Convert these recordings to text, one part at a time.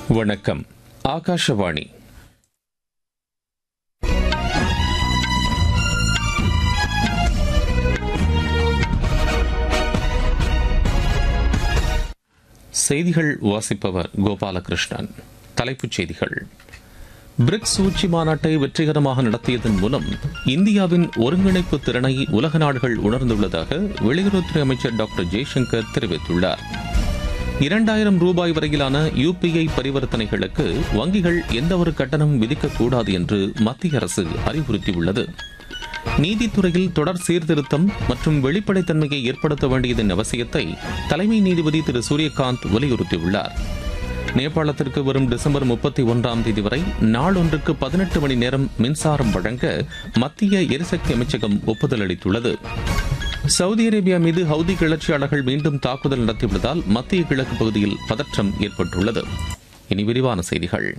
வணக்கம் ஆகாஷவாணி செய்திகள் வாசிப்பவர் கோபாலகிருஷ்ணன் தலைப்புச் செய்திகள் பிரிக்ஸ் உச்சி மாநாட்டை வெற்றிகரமாக நடத்தியதன் மூலம் இந்தியாவின் ஒருங்கிணைப்பு திறனை உலக நாடுகள் உணர்ந்துள்ளதாக வெளியுறவுத்துறை அமைச்சர் டாக்டர் ஜெய்சங்கர் தெரிவித்துள்ளார் இரண்டாயிரம் ரூபாய் வரையிலான யுபிஐ பரிவர்த்தனைகளுக்கு வங்கிகள் எந்தவொரு கட்டணம் விதிக்கக்கூடாது என்று மத்திய அரசு அறிவுறுத்தியுள்ளது நீதித்துறையில் தொடர் சீர்திருத்தம் மற்றும் வெளிப்படைத்தன்மையை ஏற்படுத்த வேண்டியதன் அவசியத்தை தலைமை நீதிபதி திரு சூரியகாந்த் வலியுறுத்தியுள்ளார் நேபாளத்திற்கு வரும் டிசம்பர் முப்பத்தி ஒன்றாம் தேதி வரை நாளொன்றுக்கு பதினெட்டு மணி நேரம் மின்சாரம் வழங்க மத்திய எரிசக்தி அமைச்சகம் ஒப்புதல் அளித்துள்ளது சவுதி அரேபியா மீது ஹவுதி கிளர்ச்சியாளர்கள் மீண்டும் தாக்குதல் நடத்தியுள்ளதால் மத்திய கிழக்கு பகுதியில் பதற்றம் ஏற்பட்டுள்ளது இனி விரிவான செய்திகள்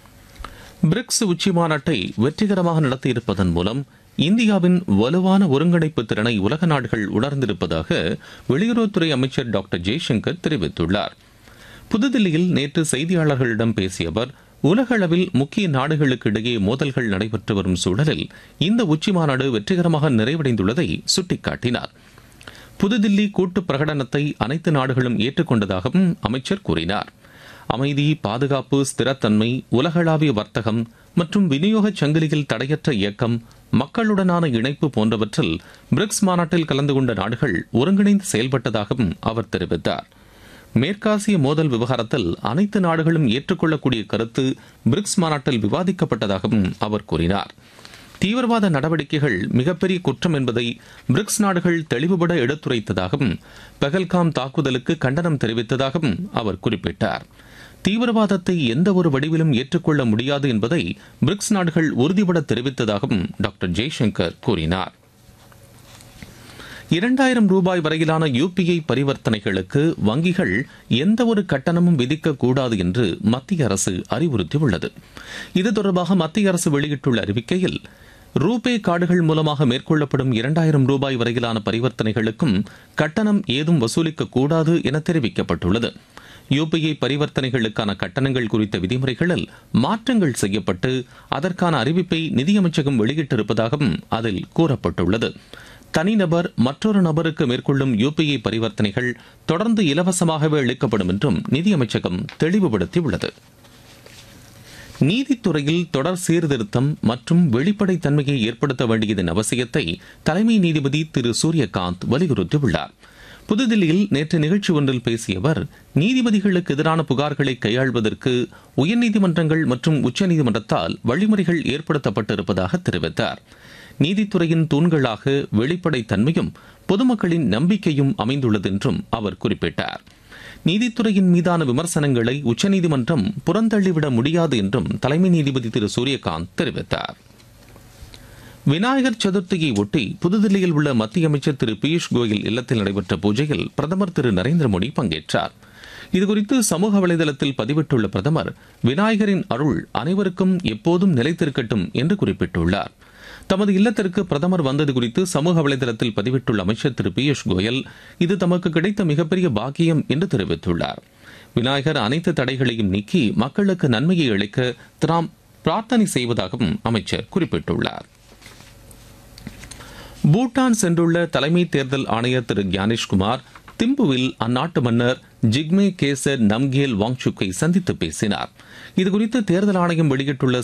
பிரிக்ஸ் உச்சி மாநாட்டை வெற்றிகரமாக நடத்தியிருப்பதன் மூலம் இந்தியாவின் வலுவான ஒருங்கிணைப்பு திறனை உலக நாடுகள் உணர்ந்திருப்பதாக வெளியுறவுத்துறை அமைச்சர் டாக்டர் ஜெய்சங்கர் தெரிவித்துள்ளார் புதுதில்லியில் நேற்று செய்தியாளர்களிடம் பேசிய அவர் உலக அளவில் முக்கிய நாடுகளுக்கு இடையே மோதல்கள் நடைபெற்று வரும் சூழலில் இந்த உச்சி மாநாடு வெற்றிகரமாக நிறைவடைந்துள்ளதை சுட்டிக்காட்டினார் புதுதில்லி கூட்டு பிரகடனத்தை அனைத்து நாடுகளும் ஏற்றுக்கொண்டதாகவும் அமைச்சர் கூறினார் அமைதி பாதுகாப்பு ஸ்திரத்தன்மை உலகளாவிய வர்த்தகம் மற்றும் விநியோக சங்கிலியில் தடையற்ற இயக்கம் மக்களுடனான இணைப்பு போன்றவற்றில் பிரிக்ஸ் மாநாட்டில் கலந்து கொண்ட நாடுகள் ஒருங்கிணைந்து செயல்பட்டதாகவும் அவர் தெரிவித்தார் மேற்காசிய மோதல் விவகாரத்தில் அனைத்து நாடுகளும் ஏற்றுக்கொள்ளக்கூடிய கருத்து பிரிக்ஸ் மாநாட்டில் விவாதிக்கப்பட்டதாகவும் அவர் கூறினார் தீவிரவாத நடவடிக்கைகள் மிகப்பெரிய குற்றம் என்பதை பிரிக்ஸ் நாடுகள் தெளிவுபட எடுத்துரைத்ததாகவும் பெகல்காம் தாக்குதலுக்கு கண்டனம் தெரிவித்ததாகவும் அவர் குறிப்பிட்டார் தீவிரவாதத்தை எந்த ஒரு வடிவிலும் ஏற்றுக்கொள்ள முடியாது என்பதை பிரிக்ஸ் நாடுகள் உறுதிபட தெரிவித்ததாகவும் டாக்டர் ஜெய்சங்கர் கூறினார் இரண்டாயிரம் ரூபாய் வரையிலான யுபிஐ பரிவர்த்தனைகளுக்கு வங்கிகள் எந்த ஒரு கட்டணமும் விதிக்கக்கூடாது என்று மத்திய அரசு அறிவுறுத்தியுள்ளது இது தொடர்பாக மத்திய அரசு வெளியிட்டுள்ள அறிவிக்கையில் ரூபே கார்டுகள் மூலமாக மேற்கொள்ளப்படும் இரண்டாயிரம் ரூபாய் வரையிலான பரிவர்த்தனைகளுக்கும் கட்டணம் ஏதும் வசூலிக்க கூடாது என தெரிவிக்கப்பட்டுள்ளது யுபிஐ பரிவர்த்தனைகளுக்கான கட்டணங்கள் குறித்த விதிமுறைகளில் மாற்றங்கள் செய்யப்பட்டு அதற்கான அறிவிப்பை நிதியமைச்சகம் வெளியிட்டிருப்பதாகவும் அதில் கூறப்பட்டுள்ளது தனிநபர் மற்றொரு நபருக்கு மேற்கொள்ளும் யுபிஐ பரிவர்த்தனைகள் தொடர்ந்து இலவசமாகவே அளிக்கப்படும் என்றும் நிதியமைச்சகம் தெளிவுபடுத்தியுள்ளது நீதித்துறையில் தொடர் சீர்திருத்தம் மற்றும் வெளிப்படைத்தன்மையை ஏற்படுத்த வேண்டியதன் அவசியத்தை தலைமை நீதிபதி திரு சூரியகாந்த் வலியுறுத்தியுள்ளார் புதுதில்லியில் நேற்று நிகழ்ச்சி ஒன்றில் பேசிய அவர் நீதிபதிகளுக்கு எதிரான புகார்களை கையாள்வதற்கு உயர்நீதிமன்றங்கள் மற்றும் உச்சநீதிமன்றத்தால் வழிமுறைகள் ஏற்படுத்தப்பட்டிருப்பதாக தெரிவித்தார் நீதித்துறையின் தூண்களாக வெளிப்படைத்தன்மையும் பொதுமக்களின் நம்பிக்கையும் அமைந்துள்ளது என்றும் அவர் குறிப்பிட்டார் நீதித்துறையின் மீதான விமர்சனங்களை உச்சநீதிமன்றம் புறந்தள்ளிவிட முடியாது என்றும் தலைமை நீதிபதி திரு சூரியகாந்த் தெரிவித்தார் விநாயகர் சதுர்த்தியை ஒட்டி புதுதில்லியில் உள்ள மத்திய அமைச்சர் திரு பியூஷ் கோயல் இல்லத்தில் நடைபெற்ற பூஜையில் பிரதமர் திரு நரேந்திர மோடி பங்கேற்றார் இதுகுறித்து சமூக வலைதளத்தில் பதிவிட்டுள்ள பிரதமர் விநாயகரின் அருள் அனைவருக்கும் எப்போதும் நிலைத்திருக்கட்டும் என்று குறிப்பிட்டுள்ளார் தமது இல்லத்திற்கு பிரதமர் வந்தது குறித்து சமூக வலைதளத்தில் பதிவிட்டுள்ள அமைச்சர் திரு பியூஷ் கோயல் இது தமக்கு கிடைத்த மிகப்பெரிய பாக்கியம் என்று தெரிவித்துள்ளார் விநாயகர் அனைத்து தடைகளையும் நீக்கி மக்களுக்கு நன்மையை அளிக்க தாம் பிரார்த்தனை செய்வதாகவும் அமைச்சர் குறிப்பிட்டுள்ளார் பூட்டான் சென்றுள்ள தலைமை தேர்தல் ஆணையர் திரு ஞானேஷ்குமார் திம்புவில் அந்நாட்டு மன்னர் ஜிக்மே கேசர் நம்கேல் வாங்சுக்கை சந்தித்து பேசினார் இதுகுறித்து தேர்தல் ஆணையம் வெளியிட்டுள்ள